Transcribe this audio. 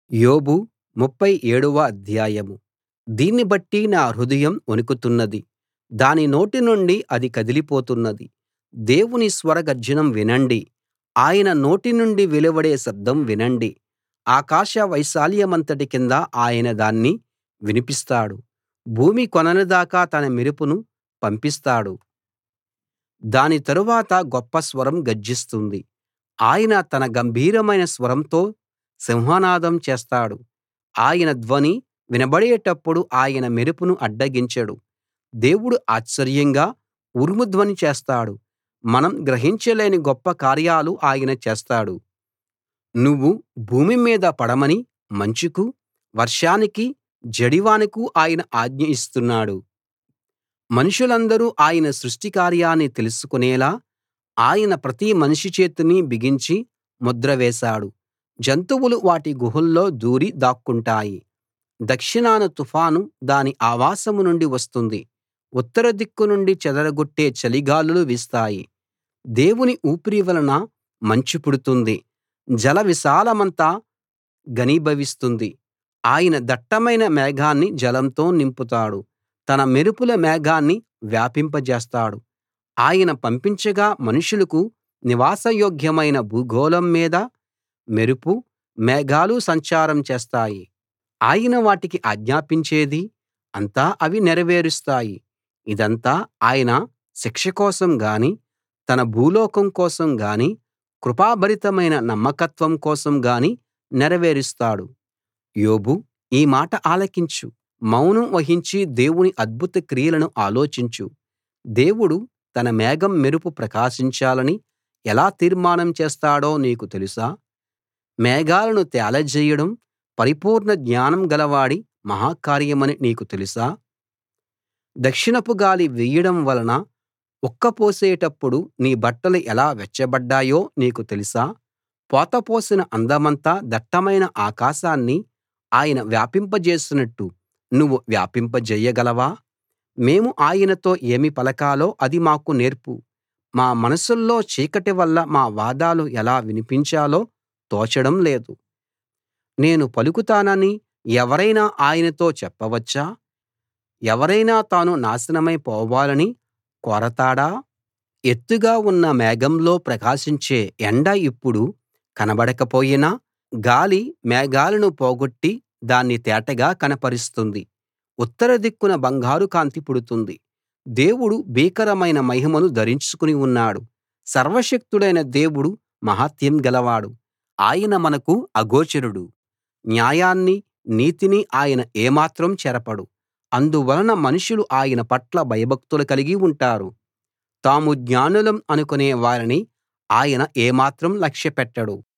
యోబు ముప్ఫై ఏడవ అధ్యాయం దీన్ని బట్టి నా హృదయం వణుకుతున్నది దాని నోటి నుండి అది కదిలిపోతున్నది దేవుని స్వర గర్జనం వినండి ఆయన నోటి నుండి వెలువడే శబ్దం వినండి ఆకాశ వైశాల్యమంతటి కింద ఆయన దాన్ని వినిపిస్తాడు భూమి కొనల దాకా తన మెరుపును పంపిస్తాడు దాని తరువాత గొప్ప స్వరం గర్జిస్తుంది ఆయన తన గంభీరమైన స్వరంతో సింహనాదం చేస్తాడు ఆయన ధ్వని వినబడేటప్పుడు ఆయన మెరుపును అడ్డగించడు దేవుడు ఆశ్చర్యంగా ఉరుము ధ్వని చేస్తాడు మనం గ్రహించలేని గొప్ప కార్యాలు ఆయన చేస్తాడు నువ్వు భూమి మీద పడమని మంచుకు వర్షానికి జడివానకు ఆయన ఆజ్ఞ ఇస్తున్నాడు మనుషులందరూ ఆయన సృష్టి కార్యాన్ని తెలుసుకునేలా ఆయన ప్రతి మనిషి చేతిని బిగించి ముద్ర వేశాడు జంతువులు వాటి గుహల్లో దూరి దాక్కుంటాయి దక్షిణాన తుఫాను దాని ఆవాసం నుండి వస్తుంది ఉత్తర దిక్కు నుండి చెదరగొట్టే చలిగాలులు వీస్తాయి దేవుని ఊపిరి వలన మంచు పుడుతుంది జలవిశాలమంతా ఘనీభవిస్తుంది ఆయన దట్టమైన మేఘాన్ని జలంతో నింపుతాడు తన మెరుపుల మేఘాన్ని వ్యాపింపజేస్తాడు ఆయన పంపించగా మనుషులకు నివాసయోగ్యమైన భూగోళం మీద మెరుపు మేఘాలు సంచారం చేస్తాయి ఆయన వాటికి ఆజ్ఞాపించేది అంతా అవి నెరవేరుస్తాయి ఇదంతా ఆయన శిక్ష కోసం గానీ తన భూలోకం కోసం గానీ కృపాభరితమైన నమ్మకత్వం కోసం గానీ నెరవేరుస్తాడు యోబు ఈ మాట ఆలకించు మౌనం వహించి దేవుని అద్భుత క్రియలను ఆలోచించు దేవుడు తన మేఘం మెరుపు ప్రకాశించాలని ఎలా తీర్మానం చేస్తాడో నీకు తెలుసా మేఘాలను తేలజేయడం పరిపూర్ణ జ్ఞానం గలవాడి మహాకార్యమని నీకు తెలుసా దక్షిణపు గాలి వీయడం వలన ఉక్కపోసేటప్పుడు నీ బట్టలు ఎలా వెచ్చబడ్డాయో నీకు తెలుసా పోతపోసిన అందమంతా దట్టమైన ఆకాశాన్ని ఆయన వ్యాపింపజేసినట్టు నువ్వు వ్యాపింపజేయగలవా మేము ఆయనతో ఏమి పలకాలో అది మాకు నేర్పు మా మనసుల్లో చీకటి వల్ల మా వాదాలు ఎలా వినిపించాలో తోచడం లేదు నేను పలుకుతానని ఎవరైనా ఆయనతో చెప్పవచ్చా ఎవరైనా తాను నాశనమై పోవాలని కోరతాడా ఎత్తుగా ఉన్న మేఘంలో ప్రకాశించే ఎండ ఇప్పుడు కనబడకపోయినా గాలి మేఘాలను పోగొట్టి దాన్ని తేటగా కనపరుస్తుంది ఉత్తర దిక్కున బంగారు కాంతి పుడుతుంది దేవుడు భీకరమైన మహిమను ధరించుకుని ఉన్నాడు సర్వశక్తుడైన దేవుడు మహాత్మ్యం గలవాడు ఆయన మనకు అగోచరుడు న్యాయాన్ని నీతిని ఆయన ఏమాత్రం చెరపడు అందువలన మనుషులు ఆయన పట్ల భయభక్తులు కలిగి ఉంటారు తాము జ్ఞానులం అనుకునే వారిని ఆయన ఏమాత్రం లక్ష్యపెట్టడు